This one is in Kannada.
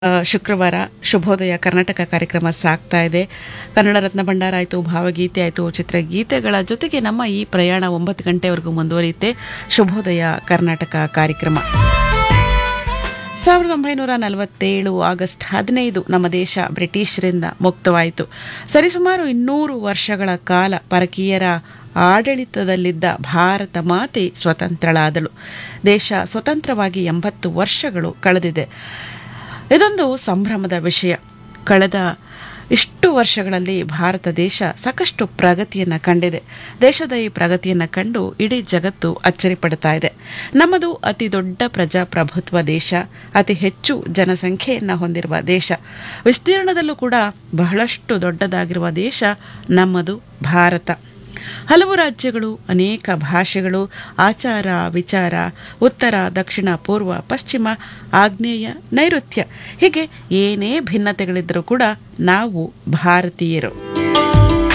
ಆ, ಶುಕ್ರವಾರ ಶುಭೋದಯ ಕರ್ನಾಟಕ ಕಾರ್ಯಕ್ರಮ ಸಾಗ್ತಾ ಇದೆ ಕನ್ನಡ ರತ್ನ ಭಂಡಾರ ಆಯಿತು ಭಾವಗೀತೆ ಆಯಿತು ಚಿತ್ರಗೀತೆಗಳ ಜೊತೆಗೆ ನಮ್ಮ ಈ ಪ್ರಯಾಣ ಒಂಬತ್ತು ಗಂಟೆವರೆಗೂ ಮುಂದುವರಿಯುತ್ತೆ ಶುಭೋದಯ ಕರ್ನಾಟಕ ಕಾರ್ಯಕ್ರಮ ಸಾವಿರದ ಒಂಬೈನೂರ ನಲವತ್ತೇಳು ಆಗಸ್ಟ್ ಹದಿನೈದು ನಮ್ಮ ದೇಶ ಬ್ರಿಟಿಷರಿಂದ ಮುಕ್ತವಾಯಿತು ಸರಿಸುಮಾರು ಇನ್ನೂರು ವರ್ಷಗಳ ಕಾಲ ಪರಕೀಯರ ಆಡಳಿತದಲ್ಲಿದ್ದ ಭಾರತ ಮಾತೆ ಸ್ವತಂತ್ರಳಾದಳು ದೇಶ ಸ್ವತಂತ್ರವಾಗಿ ಎಂಬತ್ತು ವರ್ಷಗಳು ಕಳೆದಿದೆ ಇದೊಂದು ಸಂಭ್ರಮದ ವಿಷಯ ಕಳೆದ ಇಷ್ಟು ವರ್ಷಗಳಲ್ಲಿ ಭಾರತ ದೇಶ ಸಾಕಷ್ಟು ಪ್ರಗತಿಯನ್ನು ಕಂಡಿದೆ ದೇಶದ ಈ ಪ್ರಗತಿಯನ್ನು ಕಂಡು ಇಡೀ ಜಗತ್ತು ಅಚ್ಚರಿ ಪಡ್ತಾ ಇದೆ ನಮ್ಮದು ಅತಿ ದೊಡ್ಡ ಪ್ರಜಾಪ್ರಭುತ್ವ ದೇಶ ಅತಿ ಹೆಚ್ಚು ಜನಸಂಖ್ಯೆಯನ್ನು ಹೊಂದಿರುವ ದೇಶ ವಿಸ್ತೀರ್ಣದಲ್ಲೂ ಕೂಡ ಬಹಳಷ್ಟು ದೊಡ್ಡದಾಗಿರುವ ದೇಶ ನಮ್ಮದು ಭಾರತ ಹಲವು ರಾಜ್ಯಗಳು ಅನೇಕ ಭಾಷೆಗಳು ಆಚಾರ ವಿಚಾರ ಉತ್ತರ ದಕ್ಷಿಣ ಪೂರ್ವ ಪಶ್ಚಿಮ ಆಗ್ನೇಯ ನೈಋತ್ಯ ಹೀಗೆ ಏನೇ ಭಿನ್ನತೆಗಳಿದ್ದರೂ ಕೂಡ ನಾವು ಭಾರತೀಯರು